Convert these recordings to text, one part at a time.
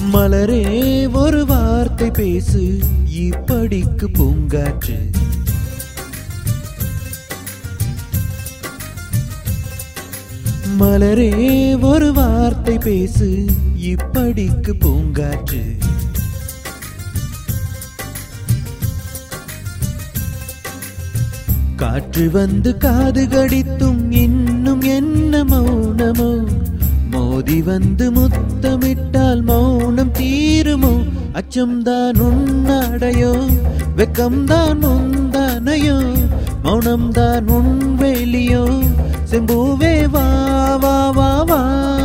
மலரே ஒரு வார்த்தை பேசு இப்படிக்கு பூங்காற்று மலரே ஒரு வார்த்தை பேசு இப்படிக்கு பூங்காற்று காற்று வந்து காது கடித்தும் இன்னும் என்ன மௌனமோ மோதி வந்து முத்தமிட்டால் மௌனம் தீருமோ அச்சம்தான் உன்னடையோ வெக்கம்தான் உந்தானையோ மௌனம்தான் உன் வெளியோ செம்பூவே வா வா வா வா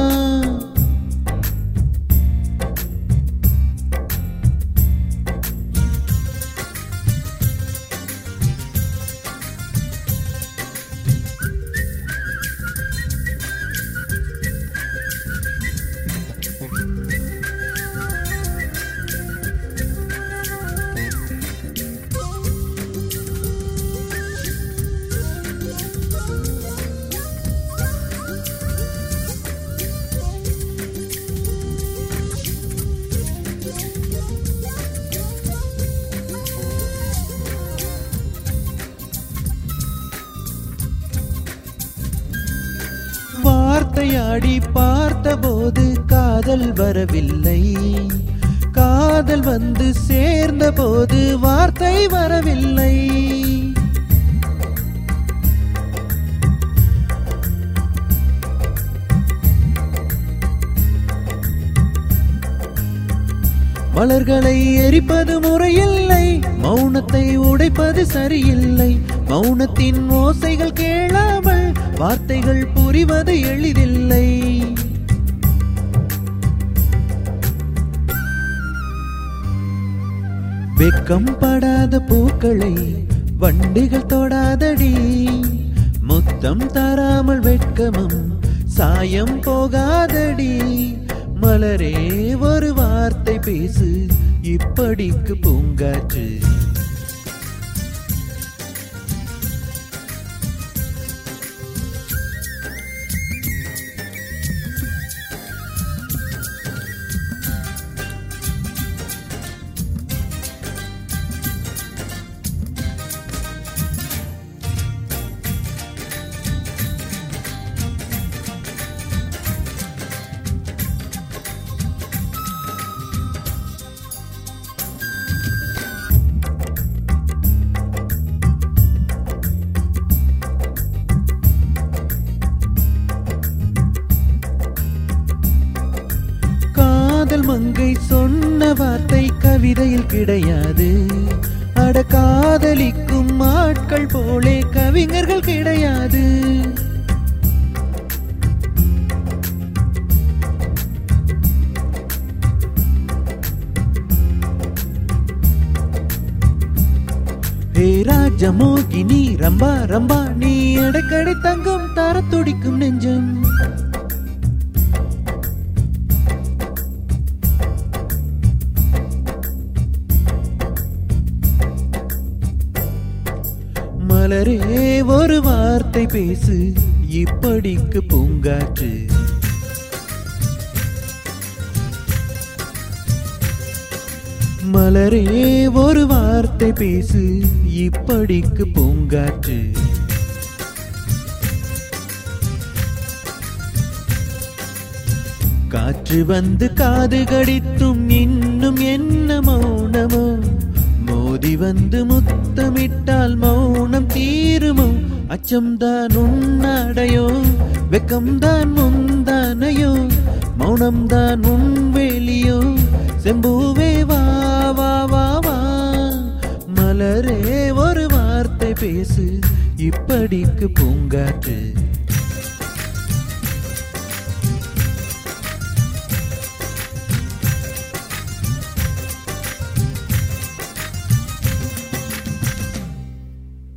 வார்த்தையாடி பார்த்தபோது காதல் வரவில்லை காதல் வந்து சேர்ந்த போது வார்த்தை வரவில்லை மலர்களை எரிப்பது முறையில்லை மௌனத்தை உடைப்பது சரியில்லை மௌனத்தின் ஓசைகள் கேளாமல் வார்த்தைகள் புரிவது எளிதில்லை வெக்கம் படாத பூக்களை வண்டிகள் தொடாதடி முத்தம் தராமல் வெட்கமும் சாயம் போகாதடி மலரே ஒரு வார்த்தை பேசு இப்படிக்கு பூங்காற்று காதல் மங்கை சொன்ன வார்த்தை கவிதையில் கிடையாது அட காதலிக்கும் ஆட்கள் போலே கவிஞர்கள் கிடையாது ஹே ராஜமோகினி ரம்பா ரம்பா நீ எடைக்கடை தங்கம் தர துடிக்கும் நெஞ்சம் மலரே ஒரு வார்த்தை பேசு இப்படிக்கு பூங்காற்று மலரே ஒரு வார்த்தை பேசு இப்படிக்கு பூங்காற்று காற்று வந்து காது கடித்தும் இன்னும் என்ன மௌனமோ மோதி வந்து முத்தமிட்டால் மௌனம் தீருமோ அச்சம்தான் உன்னடையோ வெக்கம்தான் முந்தானையோ மௌனம்தான் உன் வெளியோ செம்பூவே வா வா வா வா மலரே ஒரு வார்த்தை பேசு இப்படிக்கு பூங்காற்று